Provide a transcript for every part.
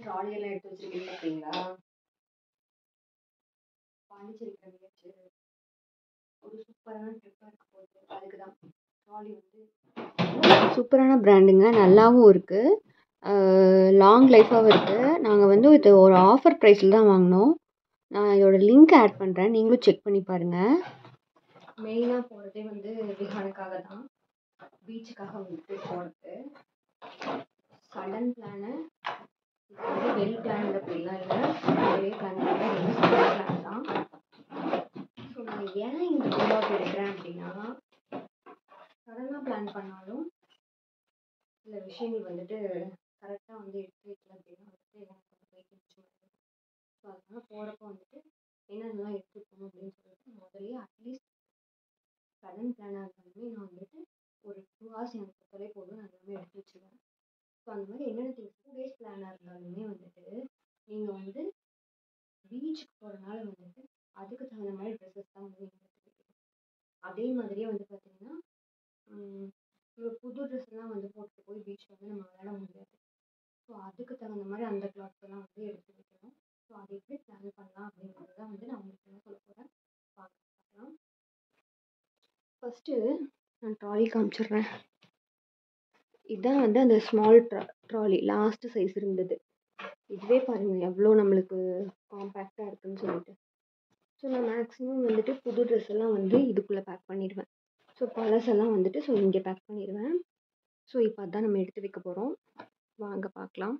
trolley எல்லாம் எடுத்து வச்சிருக்கேன்னு பார்த்தீங்களா பாண்டிச்சேரி கிளம்பியாச்சு ஒரு சூப்பரான ட்ரிப்பாக இருக்க போகுது அதுக்கு தான் ட்ராலி வந்து சூப்பரான பிராண்டுங்க நல்லாவும் இருக்குது லாங் லைஃபாகவும் இருக்குது நாங்கள் வந்து இது ஒரு ஆஃபர் ப்ரைஸில் தான் வாங்கினோம் நான் இதோட லிங்க் ஆட் பண்ணுறேன் நீங்களும் செக் பண்ணி பாருங்கள் மெயினாக போகிறதே வந்து ரிஹானுக்காக தான் பீச்சுக்காக வந்துட்டு போகிறது சடன் பிளானு இது வந்து வெல் பிளான் அப்படிலாம் இல்லை ஒரே பிளான் இல்லை இது சடன் பிளான் தான் ஸோ நான் ஏன் இந்த விலாக் எடுக்கிறேன் அப்படின்னா சடனாக பிளான் பண்ணாலும் சில விஷயங்கள் வந்துட்டு கரெக்டாக வந்து எடுத்து வைக்கல அப்படின்னா வந்துட்டு எனக்கு வந்து போய் மிச்சம் ஸோ அதனால் போகிறப்ப வந்துட்டு என்னென்னலாம் எடுத்து போகணும் அப்படின்னு சொல்லிட்டு முதல்லயே அட்லீஸ்ட் சடன் பிளானாக இருந்தாலுமே நான் வந்துட்டு ஒரு டூ ஹவர்ஸ் எனக்கு கொடுத்தாலே போதும் நான் எல்லாமே எடுத்து வச்சுருவேன் ஸோ அந்த மாதிரி என்னென்ன திங்ஸ் டூ டேஸ் பிளானாக இருந்தாலுமே வந்துட்டு நீங்கள் வந்து பீச்சுக்கு போகிறனால வந்துட்டு அதுக்கு தகுந்த மாதிரி ட்ரெஸ்ஸஸ் தான் வந்து நீங்கள் எடுத்து வைக்கணும் அதே மாதிரியே வந்து பார்த்தீங்கன்னா இப்போ புது ட்ரெஸ் எல்லாம் வந்து போட்டுட்டு போய் பீச்சில் வந்து நம்ம விளையாட முடியாது ஸோ அதுக்கு தகுந்த மாதிரி அந்த கிளாத்ஸ் எல்லாம் வந்து எடுத்து வைக்கணும் ஸோ அதை எப்படி பிளான் பண்ணலாம் அப்படிங்கிறது தான் வந்து நான் உங்களுக்கு என்ன சொல்ல போகிறேன் பார்க்கலாம் ஃபஸ்ட்டு நான் ட்ராலி காமிச்சிடுறேன் இதுதான் வந்து அந்த ஸ்மால் ட்ரா ட்ராலி லாஸ்ட்டு சைஸ் இருந்தது இதுவே பாருங்கள் எவ்வளோ நம்மளுக்கு காம்பேக்டாக இருக்குன்னு சொல்லிட்டு ஸோ நான் மேக்ஸிமம் வந்துட்டு புது ட்ரெஸ் எல்லாம் வந்து இதுக்குள்ளே பேக் பண்ணிடுவேன் ஸோ பழசெல்லாம் வந்துட்டு ஸோ இங்கே பேக் பண்ணிடுவேன் ஸோ இப்போ அதான் நம்ம எடுத்து வைக்க போகிறோம் வாங்க பார்க்கலாம்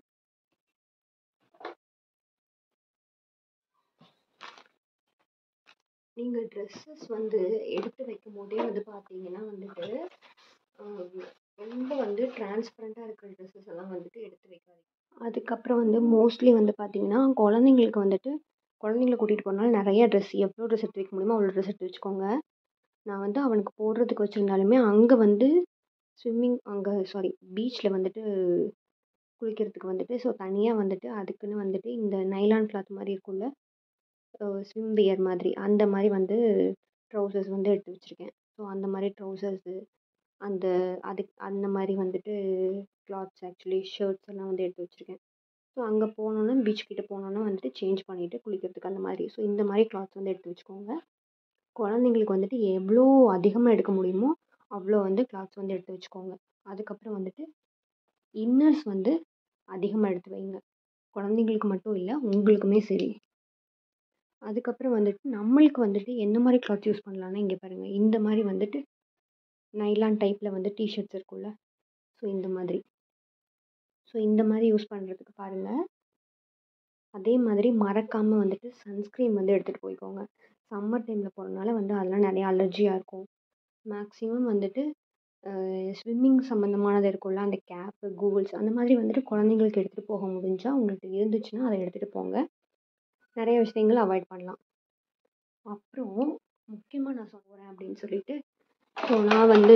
நீங்கள் ட்ரெஸ்ஸஸ் வந்து எடுத்து வைக்கும் போதே வந்து பார்த்தீங்கன்னா வந்துட்டு ரொம்ப வந்து டிரான்ஸ்பரண்ட்டாக இருக்கிற ட்ரெஸ்ஸஸ் எல்லாம் வந்துட்டு எடுத்து வைக்காதீங்க அதுக்கப்புறம் வந்து மோஸ்ட்லி வந்து பார்த்தீங்கன்னா குழந்தைங்களுக்கு வந்துட்டு குழந்தைங்கள கூட்டிகிட்டு போனாலும் நிறைய ட்ரெஸ் எவ்வளோ ட்ரெஸ் எடுத்து வைக்க முடியுமோ அவ்வளோ ட்ரெஸ் எடுத்து வச்சுக்கோங்க நான் வந்து அவனுக்கு போடுறதுக்கு வச்சுருந்தாலுமே அங்கே வந்து ஸ்விம்மிங் அங்கே சாரி பீச்சில் வந்துட்டு குளிக்கிறதுக்கு வந்துட்டு ஸோ தனியாக வந்துட்டு அதுக்குன்னு வந்துட்டு இந்த நைலான் கிளாத் மாதிரி இருக்கும்ல ஸ்விம் வியர் மாதிரி அந்த மாதிரி வந்து ட்ரௌசர்ஸ் வந்து எடுத்து வச்சுருக்கேன் ஸோ அந்த மாதிரி ட்ரௌசர்ஸு அந்த அதுக்கு அந்த மாதிரி வந்துட்டு கிளாத்ஸ் ஆக்சுவலி ஷர்ட்ஸ் எல்லாம் வந்து எடுத்து வச்சுருக்கேன் ஸோ அங்கே போனோன்னா பீச் கிட்ட போனோன்னா வந்துட்டு சேஞ்ச் பண்ணிவிட்டு குளிக்கிறதுக்கு அந்த மாதிரி ஸோ இந்த மாதிரி கிளாத்ஸ் வந்து எடுத்து வச்சுக்கோங்க குழந்தைங்களுக்கு வந்துட்டு எவ்வளோ அதிகமாக எடுக்க முடியுமோ அவ்வளோ வந்து கிளாத்ஸ் வந்து எடுத்து வச்சுக்கோங்க அதுக்கப்புறம் வந்துட்டு இன்னர்ஸ் வந்து அதிகமாக எடுத்து வைங்க குழந்தைங்களுக்கு மட்டும் இல்லை உங்களுக்குமே சரி அதுக்கப்புறம் வந்துட்டு நம்மளுக்கு வந்துட்டு என்ன மாதிரி கிளாத் யூஸ் பண்ணலான்னா இங்கே பாருங்கள் இந்த மாதிரி வந்துட்டு நைலான் டைப்பில் வந்து டிஷர்ட்ஸ் இருக்கும்ல ஸோ இந்த மாதிரி ஸோ இந்த மாதிரி யூஸ் பண்ணுறதுக்கு பாருங்கள் அதே மாதிரி மறக்காமல் வந்துட்டு சன்ஸ்க்ரீன் வந்து எடுத்துகிட்டு போய்க்கோங்க சம்மர் டைமில் போகிறனால வந்து அதெல்லாம் நிறையா அலர்ஜியாக இருக்கும் மேக்ஸிமம் வந்துட்டு ஸ்விம்மிங் சம்மந்தமானது இருக்கும்ல அந்த கேப்பு கூகுள்ஸ் அந்த மாதிரி வந்துட்டு குழந்தைங்களுக்கு எடுத்துகிட்டு போக முடிஞ்சால் உங்களுக்கு இருந்துச்சுன்னா அதை எடுத்துகிட்டு போங்க நிறைய விஷயங்கள் அவாய்ட் பண்ணலாம் அப்புறம் முக்கியமாக நான் சொல்ல போகிறேன் அப்படின்னு சொல்லிட்டு ஸோ நான் வந்து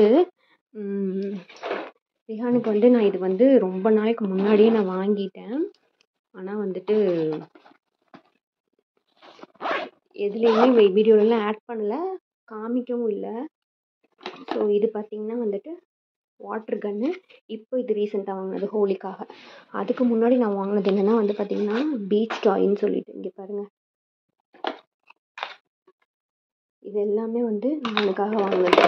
ரிஹானுக்கு வந்து நான் இது வந்து ரொம்ப நாளைக்கு முன்னாடியே நான் வாங்கிட்டேன் ஆனால் வந்துட்டு எதுலேயுமே வீடியோலலாம் ஆட் பண்ணல காமிக்கவும் இல்லை ஸோ இது பார்த்திங்கன்னா வந்துட்டு வாட்ரு கன்னு இப்போ இது ரீசெண்டாக வாங்கினது ஹோலிக்காக அதுக்கு முன்னாடி நான் வாங்கினது என்னென்னா வந்து பார்த்திங்கன்னா பீச் டாயின்னு சொல்லிட்டு இங்கே பாருங்கள் இது எல்லாமே வந்து அவனுக்காக வாங்கினது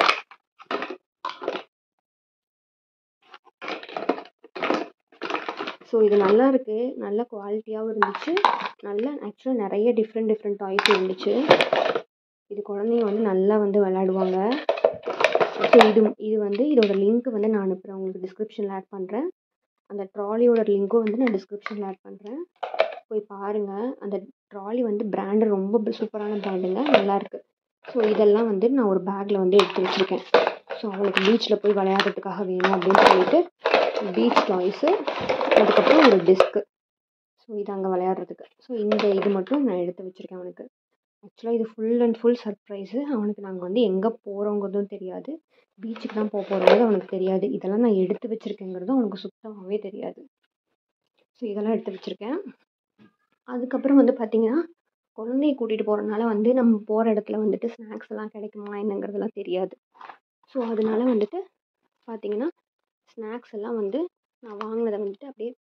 ஸோ இது நல்லா இருக்குது நல்ல குவாலிட்டியாகவும் இருந்துச்சு நல்லா ஆக்சுவலாக நிறைய டிஃப்ரெண்ட் டிஃப்ரெண்ட் டாய்ஸ் இருந்துச்சு இது குழந்தைங்க வந்து நல்லா வந்து விளையாடுவாங்க ஸோ இது இது வந்து இதோட லிங்க் வந்து நான் அனுப்புகிறேன் உங்களுக்கு டிஸ்கிரிப்ஷனில் ஆட் பண்ணுறேன் அந்த ட்ராலியோட லிங்க்கும் வந்து நான் டிஸ்கிரிப்ஷனில் ஆட் பண்ணுறேன் போய் பாருங்கள் அந்த ட்ராலி வந்து பிராண்டு ரொம்ப சூப்பரான பிராண்டுங்க நல்லாயிருக்கு ஸோ இதெல்லாம் வந்து நான் ஒரு பேக்கில் வந்து எடுத்து வச்சுருக்கேன் ஸோ அவளுக்கு பீச்சில் போய் விளையாடுறதுக்காக வேணும் அப்படின்னு சொல்லிட்டு பீச் டாய்ஸு அதுக்கப்புறம் ஒரு டிஸ்க்கு ஸோ இது அங்கே விளையாடுறதுக்கு ஸோ இந்த இது மட்டும் நான் எடுத்து வச்சுருக்கேன் அவனுக்கு ஆக்சுவலாக இது ஃபுல் அண்ட் ஃபுல் சர்ப்ரைஸு அவனுக்கு நாங்கள் வந்து எங்கே போகிறோங்கிறதும் தெரியாது பீச்சுக்கு தான் போக போகிறோங்கிறது அவனுக்கு தெரியாது இதெல்லாம் நான் எடுத்து வச்சுருக்கேங்கிறதும் அவனுக்கு சுத்தமாகவே தெரியாது ஸோ இதெல்லாம் எடுத்து வச்சுருக்கேன் அதுக்கப்புறம் வந்து பார்த்திங்கன்னா குழந்தைய கூட்டிகிட்டு போகிறனால வந்து நம்ம போகிற இடத்துல வந்துட்டு ஸ்நாக்ஸ் எல்லாம் கிடைக்குமா என்னங்கிறதெல்லாம் தெரியாது ஸோ அதனால வந்துட்டு பார்த்திங்கன்னா ஸ்நாக்ஸ் எல்லாம் வந்து நான் வாங்கினதை வந்துட்டு அப்படியே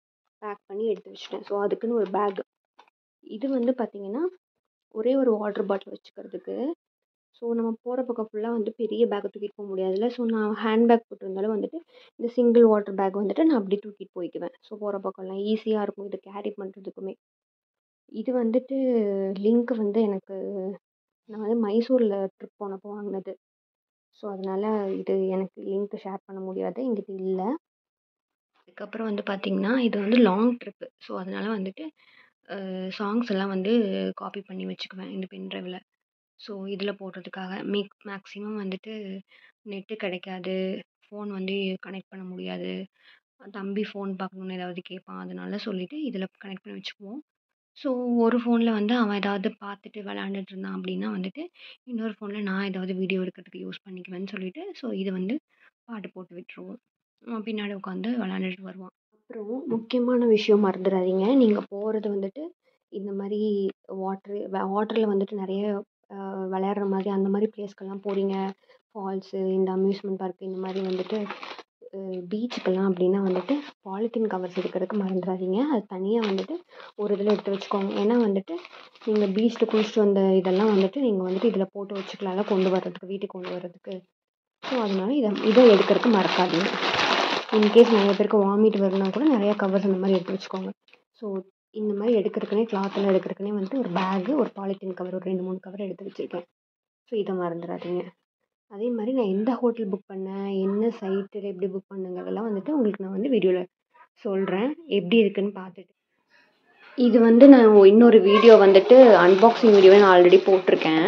பேக் பண்ணி எடுத்து வச்சுட்டேன் ஸோ அதுக்குன்னு ஒரு பேக் இது வந்து பார்த்திங்கன்னா ஒரே ஒரு வாட்டர் பாட்டில் வச்சுக்கிறதுக்கு ஸோ நம்ம போகிற பக்கம் ஃபுல்லாக வந்து பெரிய பேக்கை தூக்கிட்டு போக முடியாதுல்ல ஸோ நான் ஹேண்ட் பேக் போட்டிருந்தாலும் வந்துட்டு இந்த சிங்கிள் வாட்டர் பேக் வந்துட்டு நான் அப்படி தூக்கிட்டு போய்க்குவேன் ஸோ போகிற பக்கம்லாம் ஈஸியாக இருக்கும் இது கேரி பண்ணுறதுக்குமே இது வந்துட்டு லிங்க் வந்து எனக்கு நான் வந்து மைசூரில் ட்ரிப் போனப்போ வாங்கினது ஸோ அதனால் இது எனக்கு லிங்க் ஷேர் பண்ண முடியாது எங்கிட்ட இல்லை அதுக்கப்புறம் வந்து பார்த்திங்கன்னா இது வந்து லாங் ட்ரிப்பு ஸோ அதனால் வந்துட்டு சாங்ஸ் எல்லாம் வந்து காப்பி பண்ணி வச்சுக்குவேன் இந்த பென் ட்ரைவில் ஸோ இதில் போடுறதுக்காக மேக் மேக்ஸிமம் வந்துட்டு நெட்டு கிடைக்காது ஃபோன் வந்து கனெக்ட் பண்ண முடியாது தம்பி ஃபோன் பார்க்கணுன்னு ஏதாவது கேட்பான் அதனால சொல்லிவிட்டு இதில் கனெக்ட் பண்ணி வச்சுக்குவோம் ஸோ ஒரு ஃபோனில் வந்து அவன் ஏதாவது பார்த்துட்டு விளாண்டுட்டு இருந்தான் அப்படின்னா வந்துட்டு இன்னொரு ஃபோனில் நான் ஏதாவது வீடியோ எடுக்கிறதுக்கு யூஸ் பண்ணிக்குவேன்னு சொல்லிட்டு ஸோ இது வந்து பாட்டு போட்டு விட்டுருவோம் அவன் பின்னாடி உட்காந்து விளாண்டுட்டு வருவான் அப்புறம் முக்கியமான விஷயம் மறந்துடாதீங்க நீங்கள் போகிறது வந்துட்டு இந்த மாதிரி வாட்ரு வாட்டரில் வந்துட்டு நிறைய விளையாடுற மாதிரி அந்த மாதிரி பிளேஸ்க்கெல்லாம் போகிறீங்க ஃபால்ஸு இந்த அம்யூஸ்மெண்ட் பார்க் இந்த மாதிரி வந்துட்டு பீச்சுக்கெல்லாம் அப்படின்னா வந்துட்டு பாலித்தீன் கவர்ஸ் எடுக்கிறதுக்கு மறந்துடாதீங்க அது தனியாக வந்துட்டு ஒரு இதில் எடுத்து வச்சுக்கோங்க ஏன்னா வந்துட்டு நீங்கள் பீச்சில் குளிச்சுட்டு வந்த இதெல்லாம் வந்துட்டு நீங்கள் வந்துட்டு இதில் போட்டு வச்சுக்கலாம்ல கொண்டு வர்றதுக்கு வீட்டுக்கு கொண்டு வர்றதுக்கு ஸோ அதனால இதை இதை எடுக்கிறதுக்கு மறக்காதீங்க இன்கேஸ் நிறைய பேருக்கு வாமிட் வரும்னா கூட நிறையா கவர்ஸ் அந்த மாதிரி எடுத்து வச்சுக்கோங்க ஸோ இந்த மாதிரி எடுக்கிறதுக்குனே கிளாத்தெல்லாம் எடுக்கிறதுக்குனே வந்துட்டு ஒரு பேகு ஒரு பாலித்தீன் கவர் ஒரு ரெண்டு மூணு கவர் எடுத்து வச்சுருக்கேன் ஸோ இதை மறந்துடாதீங்க அதே மாதிரி நான் எந்த ஹோட்டல் புக் பண்ணேன் என்ன சைட்டில் எப்படி புக் பண்ணுங்கிறதெல்லாம் வந்துட்டு உங்களுக்கு நான் வந்து வீடியோவில் சொல்கிறேன் எப்படி இருக்குன்னு பார்த்துட்டு இது வந்து நான் இன்னொரு வீடியோ வந்துட்டு அன்பாக்சிங் வீடியோவே நான் ஆல்ரெடி போட்டிருக்கேன்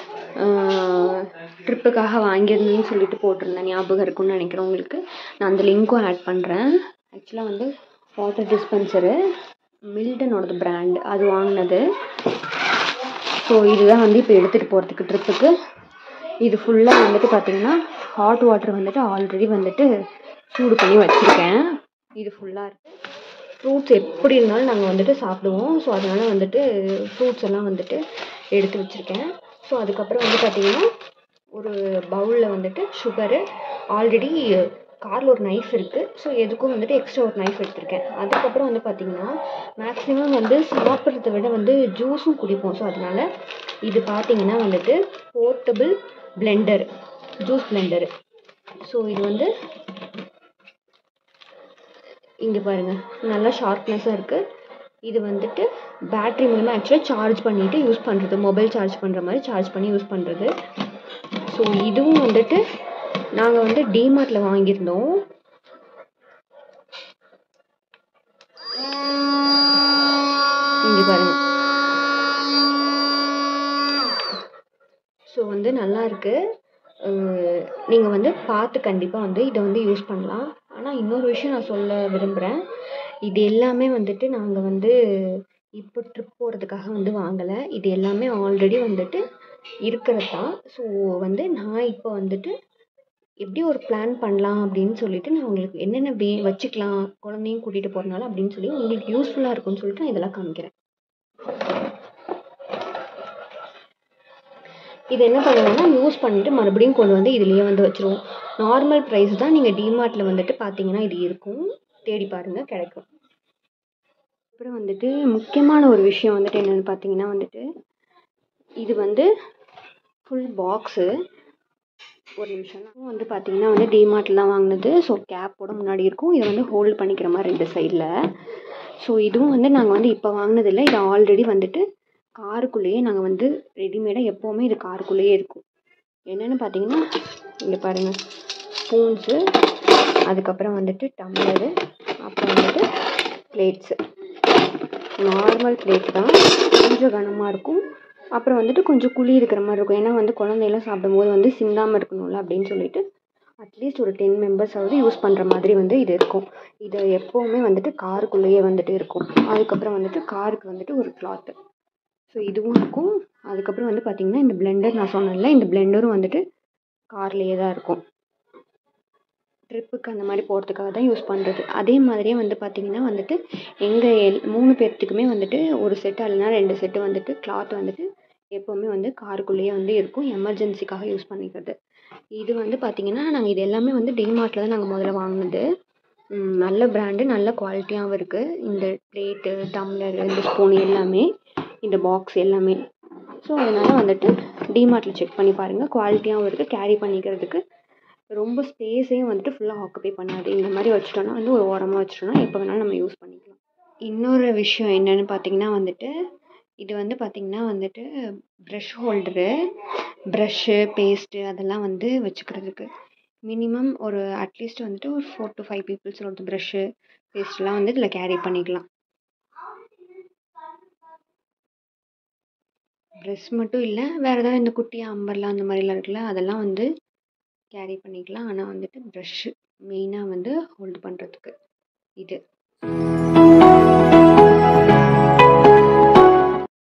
ட்ரிப்புக்காக வாங்கியிருந்தேன்னு சொல்லிட்டு போட்டிருந்தேன் ஞாபகம் இருக்கும்னு நினைக்கிறேன் உங்களுக்கு நான் அந்த லிங்க்கும் ஆட் பண்ணுறேன் ஆக்சுவலாக வந்து வாட்டர் டிஸ்பென்சரு மில்டனோடது பிராண்ட் அது வாங்கினது ஸோ இதுதான் வந்து இப்போ எடுத்துகிட்டு போகிறதுக்கு ட்ரிப்புக்கு இது ஃபுல்லாக வந்துட்டு பார்த்திங்கன்னா ஹாட் வாட்டர் வந்துட்டு ஆல்ரெடி வந்துட்டு சூடு பண்ணி வச்சுருக்கேன் இது ஃபுல்லாக இருக்குது ஃப்ரூட்ஸ் எப்படி இருந்தாலும் நாங்கள் வந்துட்டு சாப்பிடுவோம் ஸோ அதனால் வந்துட்டு ஃப்ரூட்ஸ் எல்லாம் வந்துட்டு எடுத்து வச்சுருக்கேன் ஸோ அதுக்கப்புறம் வந்து பார்த்திங்கன்னா ஒரு பவுலில் வந்துட்டு சுகரு ஆல்ரெடி காரில் ஒரு நைஃப் இருக்குது ஸோ எதுக்கும் வந்துட்டு எக்ஸ்ட்ரா ஒரு நைஃப் எடுத்திருக்கேன் அதுக்கப்புறம் வந்து பார்த்திங்கன்னா மேக்ஸிமம் வந்து சாப்பிட்றத விட வந்து ஜூஸும் குடிப்போம் ஸோ அதனால் இது பார்த்திங்கன்னா வந்துட்டு portable blender juice blender so இது வந்து இங்கே பாருங்கள் நல்லா ஷார்ப்னஸாக இருக்குது இது வந்துட்டு பேட்ரி மூலமாக ஆக்சுவலாக சார்ஜ் பண்ணிவிட்டு யூஸ் பண்ணுறது மொபைல் சார்ஜ் பண்ணுற மாதிரி சார்ஜ் பண்ணி யூஸ் பண்ணுறது ஸோ இதுவும் வந்துட்டு நாங்கள் வந்து டிமார்ட்டில் வாங்கியிருந்தோம் இங்கே பாருங்கள் ஸோ வந்து நல்லா இருக்குது நீங்கள் வந்து பார்த்து கண்டிப்பாக வந்து இதை வந்து யூஸ் பண்ணலாம் ஆனால் இன்னொரு விஷயம் நான் சொல்ல விரும்புகிறேன் இது எல்லாமே வந்துட்டு நாங்கள் வந்து இப்போ ட்ரிப் போகிறதுக்காக வந்து வாங்கலை இது எல்லாமே ஆல்ரெடி வந்துட்டு இருக்கிறது தான் ஸோ வந்து நான் இப்போ வந்துட்டு எப்படி ஒரு பிளான் பண்ணலாம் அப்படின்னு சொல்லிட்டு நான் உங்களுக்கு என்னென்ன வே வச்சுக்கலாம் குழந்தையும் கூட்டிகிட்டு போகிறனால அப்படின்னு சொல்லி உங்களுக்கு யூஸ்ஃபுல்லாக இருக்கும்னு சொல்லிட்டு நான் இதெல்லாம் காமிக்கிறேன் இது என்ன பண்ணுவோம்னா யூஸ் பண்ணிவிட்டு மறுபடியும் கொண்டு வந்து இதுலேயே வந்து வச்சுருவோம் நார்மல் ப்ரைஸ் தான் நீங்கள் டிமார்ட்டில் வந்துட்டு பார்த்தீங்கன்னா இது இருக்கும் தேடி பாருங்கள் கிடைக்கும் அப்புறம் வந்துட்டு முக்கியமான ஒரு விஷயம் வந்துட்டு என்னென்னு பார்த்தீங்கன்னா வந்துட்டு இது வந்து ஃபுல் பாக்ஸு ஒரு நிமிஷம் வந்து பார்த்தீங்கன்னா வந்து டிமார்ட்டில் தான் வாங்கினது ஸோ கேப்போட முன்னாடி இருக்கும் இதை வந்து ஹோல்ட் பண்ணிக்கிற மாதிரி ரெண்டு சைடில் ஸோ இதுவும் வந்து நாங்கள் வந்து இப்போ வாங்கினதில்ல இது ஆல்ரெடி வந்துட்டு காருக்குள்ளேயே நாங்கள் வந்து ரெடிமேடாக எப்போவுமே இது காருக்குள்ளேயே இருக்கும் என்னென்னு பார்த்தீங்கன்னா இங்கே பாருங்கள் ஸ்பூன்ஸு அதுக்கப்புறம் வந்துட்டு டம்ளரு அப்புறம் வந்துட்டு பிளேட்ஸு நார்மல் பிளேட் தான் கொஞ்சம் கனமாக இருக்கும் அப்புறம் வந்துட்டு கொஞ்சம் குழி இருக்கிற மாதிரி இருக்கும் ஏன்னா வந்து குழந்தையெல்லாம் சாப்பிடும்போது வந்து சிந்தாமல் இருக்கணும்ல அப்படின்னு சொல்லிட்டு அட்லீஸ்ட் ஒரு டென் மெம்பர்ஸாவது யூஸ் பண்ணுற மாதிரி வந்து இது இருக்கும் இது எப்போவுமே வந்துட்டு காருக்குள்ளேயே வந்துட்டு இருக்கும் அதுக்கப்புறம் வந்துட்டு காருக்கு வந்துட்டு ஒரு கிளாத்து ஸோ இதுவும் இருக்கும் அதுக்கப்புறம் வந்து பார்த்திங்கன்னா இந்த பிளெண்டர் நான் சொன்னேன்ல இந்த பிளெண்டரும் வந்துட்டு கார்லேயே தான் இருக்கும் ட்ரிப்புக்கு அந்த மாதிரி போகிறதுக்காக தான் யூஸ் பண்ணுறது அதே மாதிரியே வந்து பார்த்திங்கன்னா வந்துட்டு எங்கள் எல் மூணு பேர்த்துக்குமே வந்துட்டு ஒரு செட்டு இல்லைனா ரெண்டு செட்டு வந்துட்டு கிளாத் வந்துட்டு எப்போவுமே வந்து காருக்குள்ளேயே வந்து இருக்கும் எமர்ஜென்சிக்காக யூஸ் பண்ணிக்கிறது இது வந்து பார்த்திங்கன்னா நாங்கள் இது எல்லாமே வந்து டிமார்ட்டில் தான் நாங்கள் முதல்ல வாங்கினது ம், நல்ல பிராண்டு நல்ல குவாலிட்டியாகவும் இருக்குது இந்த பிளேட்டு டம்ளர் இந்த ஸ்பூன் எல்லாமே இந்த பாக்ஸ் எல்லாமே ஸோ அதனால் வந்துட்டு டிமார்ட்டில் செக் பண்ணி பாருங்கள் குவாலிட்டியாகவும் இருக்குது கேரி பண்ணிக்கிறதுக்கு ரொம்ப ஸ்பேஸையும் வந்துட்டு ஃபுல்லாக ஆக்குபை பண்ணாது இந்த மாதிரி வச்சிட்டோம்னா வந்து ஒரு ஓரமாக வச்சிட்டோம்னா எப்போ வேணாலும் நம்ம யூஸ் பண்ணிக்கலாம் இன்னொரு விஷயம் என்னன்னு பார்த்தீங்கன்னா வந்துட்டு இது வந்து பார்த்திங்கன்னா வந்துட்டு ப்ரஷ் ஹோல்டரு ப்ரஷ்ஷு பேஸ்ட்டு அதெல்லாம் வந்து வச்சுக்கிறதுக்கு மினிமம் ஒரு அட்லீஸ்ட் வந்துட்டு ஒரு ஃபோர் டு ஃபைவ் பீப்புள்ஸோட ப்ரஷ்ஷு பேஸ்ட்லாம் வந்து இதில் கேரி பண்ணிக்கலாம் ப்ரெஷ் மட்டும் இல்லை வேறு ஏதாவது இந்த குட்டி அம்பர்லாம் அந்த மாதிரிலாம் இருக்குல்ல அதெல்லாம் வந்து கேரி பண்ணிக்கலாம் ஆனால் வந்துட்டு ப்ரஷ்ஷு மெயினாக வந்து ஹோல்டு பண்ணுறதுக்கு இது